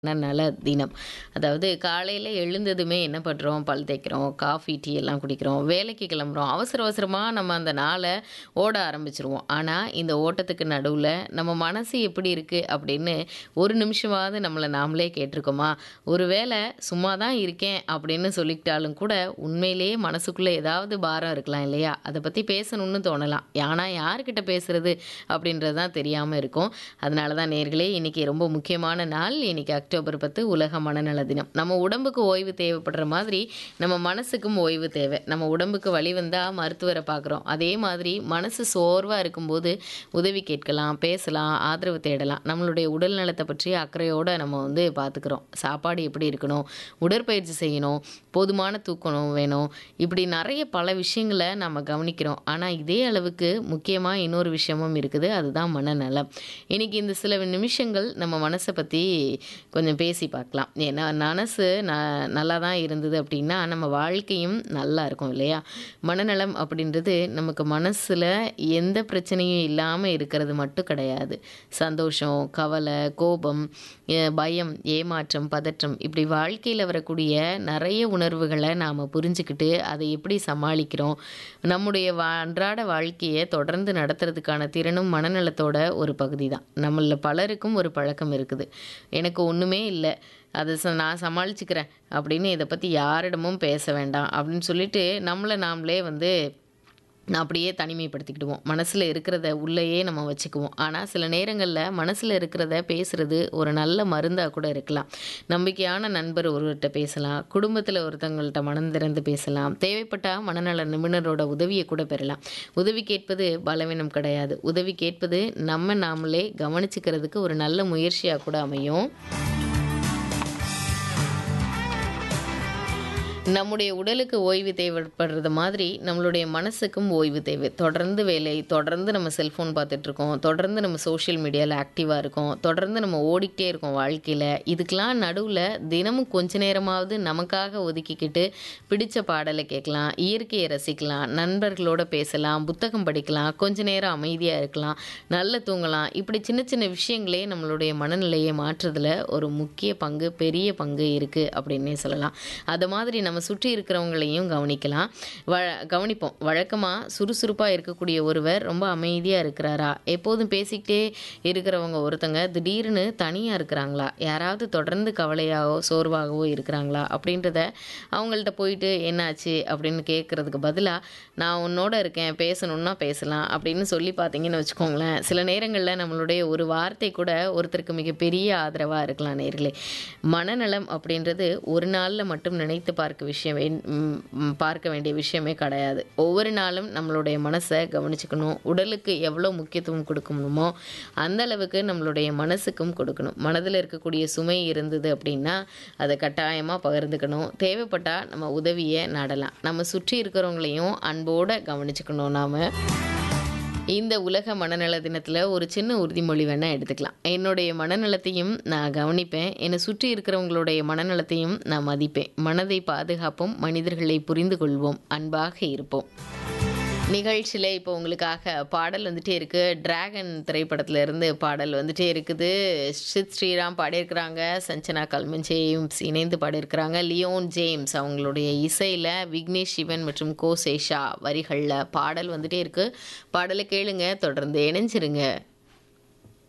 மனநல தினம். அதாவது காலையில எழுந்ததுமே என்ன பண்றோம்? பல் தேய்க்கிறோம், காஃபி, டீ எல்லாம் குடிக்கிறோம், வேலைக்கு கிளம்புறோம். அவசர அவசரமா நம்ம அந்த நாள ஓட ஆரம்பிச்சுருவோம். ஆனா, இந்த ஓட்டத்துக்கு நடுவுல நம்ம மனசு எப்படி இருக்கு அப்படின்னு ஒரு நிமிஷமாவது நம்மள நாமளே கேட்டுருக்கோமா? ஒரு வேள சும்மா தான் இருக்கேன் அப்படின்னு சொல்லிக்கிட்டாலும் கூட, உண்மையிலேயே மனசுக்குள்ள ஏதாவது பாரம் இருக்கலாம் இல்லையா? அத பத்தி பேசணும்னு தோணலாம். ஆனா, யார்கிட்ட பேசுறது அப்படின்றது தான் தெரியாம இருக்கும். அதனால தான் நேயர்களே, இன்னைக்கு ரொம்ப முக்கியமான நாள். இன்னைக்கு அக்டோபர் 10 உலக மனநல தினம். நம்ம உடம்புக்கு ஓய்வு தேவைப்படுற மாதிரி, நம்ம மனசுக்கும் ஓய்வு தேவை. நம்ம உடம்புக்கு வலி வந்தா மருத்துவர பார்க்குறோம். அதே மாதிரி மனசு சோர்வா இருக்கும்போது உதவி கேட்கலாம், பேசலாம், ஆதரவு தேடலாம். நம்மளுடைய உடல் நலத்த பற்றி அக்கறையோட நம்ம வந்து பார்த்துக்கிறோம். சாப்பாடு எப்படி இருக்கணும்? உடற்பயிற்சி செய்யணும், போதுமான தூக்கம் வேணும். இப்படி நெறைய பல விஷயங்கள நம்ம கவனிக்கிறோம். ஆனா, இதே அளவுக்கு முக்கியமா இன்னொரு விஷயமும் இருக்குது. அதுதான் மனநலம். இன்னைக்கு இந்த சில நிமிஷங்கள் நம்ம மனச பத்தி கொஞ்சம் பேசி பார்க்கலாம். ஏன்னா, மனசு ந நல்லா தான் இருந்தது அப்படின்னா, நம்ம வாழ்க்கையும் நல்லா இருக்கும் இல்லையா? மனநலம் அப்படின்றது நமக்கு மனசுல எந்த பிரச்சனையும் இல்லாம இருக்கிறது மட்டும் கிடையாது. சந்தோஷம், கவலை, கோபம், எ பயம், ஏமாற்றம், பதற்றம் இப்படி வாழ்க்கையில வரக்கூடிய நெறைய உணர்வுகள நாம புரிஞ்சுக்கிட்டு, அதை எப்படி சமாளிக்கிறோம்? நம்முடைய வ அன்றாட வாழ்க்கைய தொடர்ந்து நடத்துறதுக்கான திறனும் மனநலத்தோட ஒரு பகுதி தான். நம்மள்ல பலருக்கும் ஒரு பழக்கம் இருக்குது. எனக்கு ஒண்ணுமே இல்ல. அத ச நான் சமாளிச்சுக்கிறேன் அப்படின்னு இத பத்தி யாரிடமும் பேச வேண்டாம் அப்படின்னு சொல்லிட்டு, நம்மள நாமளே வந்து அப்படியே தனிமைப்படுத்திக்கிடுவோம். மனசுல இருக்கிறத உள்ளயே நம்ம வச்சுக்குவோம். ஆனா, சில நேரங்கள்ல மனசுல இருக்கிறத பேசுறது ஒரு நல்ல மருந்தா கூட இருக்கலாம். நம்பிக்கையான நண்பர் ஒருவர்ட்ட பேசலாம். குடும்பத்தில ஒருத்தவங்கள்ட்ட மனம் திறந்து பேசலாம். தேவைப்பட்டா மனநல நிபுணரோட உதவிய கூட பெறலாம். உதவி கேட்பது பலவீனம் கிடையாது. உதவி கேட்பது நம்ம நாமளே கவனிச்சுக்கிறதுக்கு ஒரு நல்ல முயற்சியா கூட அமையும். நம்முடைய உடலுக்கு ஓய்வு தேவைப்படுறது மாதிரி, நம்மளுடைய மனசுக்கும் ஓய்வு தேவை. தொடர்ந்து வேலை, தொடர்ந்து நம்ம செல்ஃபோன் பார்த்துட்ருக்கோம், தொடர்ந்து நம்ம சோஷியல் மீடியால ஆக்டிவா இருக்கோம், தொடர்ந்து நம்ம ஓடிக்கிட்டே இருக்கோம் வாழ்க்கையில. இதுக்கெல்லாம் நடுவுல தினமும் கொஞ்ச நேரமாவது நமக்காக ஒதுக்கிக்கிட்டு, பிடிச்ச பாடல கேட்கலாம், இயற்கைய ரசிக்கலாம், நண்பர்களோட பேசலாம், புத்தகம் படிக்கலாம், கொஞ்ச நேரம் அமைதியா இருக்கலாம், நல்லா தூங்கலாம். இப்படி சின்ன சின்ன விஷயங்களே நம்மளுடைய மனநிலைய மாற்றுறதுல ஒரு முக்கிய பங்கு, பெரிய பங்கு இருக்கு அப்படின்னே சொல்லலாம். அத மாதிரி நம்ம சுற்றி இருக்கிறவங்களையும் கவனிக்கலாம். வ கவனிப்போம். வழக்கமா சுறுசுறுப்பா இருக்கக்கூடிய ஒருவர் ரொம்ப அமைதியா இருக்கிறாரா? எப்போதும் பேசிக்கிட்டே இருக்கிறவங்க ஒருத்தங்க திடீர்னு தனியா இருக்கிறாங்களா? யாராவது தொடர்ந்து கவலையாவோ, சோர்வாகவோ இருக்கிறாங்களா? அப்படின்றத அவங்கள்ட்ட போயிட்டு என்னாச்சு? அப்படின்னு கேட்கறதுக்கு பதிலா, நான் உன்னோட இருக்கேன், பேசணும்னா பேசலாம் அப்படின்னு சொல்லி பார்த்தீங்கன்னு வச்சுக்கோங்களேன், சில நேரங்கள்ல நம்மளுடைய ஒரு வார்த்தை கூட ஒருத்தருக்கு மிகப்பெரிய ஆதரவா இருக்கலாம் நேயர்களே. மனநலம் அப்படின்றது ஒரு நாள்ல மட்டும் நினைத்து பார்க்க விஷயம் வேண் ம் பார்க்க வேண்டிய விஷயமே கிடையாது. ஒவ்வொரு நாளும் நம்மளுடைய மனச கவனிச்சுக்கணும். உடலுக்கு எவ்வளோ முக்கியத்துவம் குடுக்கணுமோ, அந்த அளவுக்கு நம்மளுடைய மனசுக்கும் குடுக்கணும். மனதில இருக்கக்கூடிய சுமை இருந்தது அப்படின்னா, அத கட்டாயமா பகிர்ந்துக்கணும். தேவைப்பட்டா நம்ம உதவிய நாடலாம். நம்ம சுற்றி இருக்கிறவங்களையும் அன்போட கவனிச்சுக்கணும் நாம. இந்த உலக மனநல தினத்தில ஒரு சின்ன உறுதிமொழி வேணா எடுத்துக்கலாம். என்னுடைய மனநலத்தையும் நான் கவனிப்பேன். என்னை சுற்றி இருக்கிறவங்களுடைய மனநலத்தையும் நான் மதிப்பேன். மனதை பாதுகாப்போம், மனிதர்களை புரிந்து கொள்வோம், அன்பாக இருப்போம். நிகழ்ச்சியில இப்போ உங்களுக்காக பாடல் வந்துட்டே இருக்கு. டிராகன் திரைப்படத்துல இருந்து பாடல் வந்துட்டே இருக்குது. சித் ஸ்ரீராம் பாடியிருக்கிறாங்க. சஞ்சனா கல்மன் ஜேம்ஸ் இணைந்து பாடியிருக்கிறாங்க. லியோன் ஜேம்ஸ் அவங்களுடைய இசையில விக்னேஷ் சிவன் மற்றும் கோ. சேஷா வரிகள்ல பாடல் வந்துட்டே இருக்கு. பாடல கேளுங்க. தொடர்ந்து இணைஞ்சிருங்க.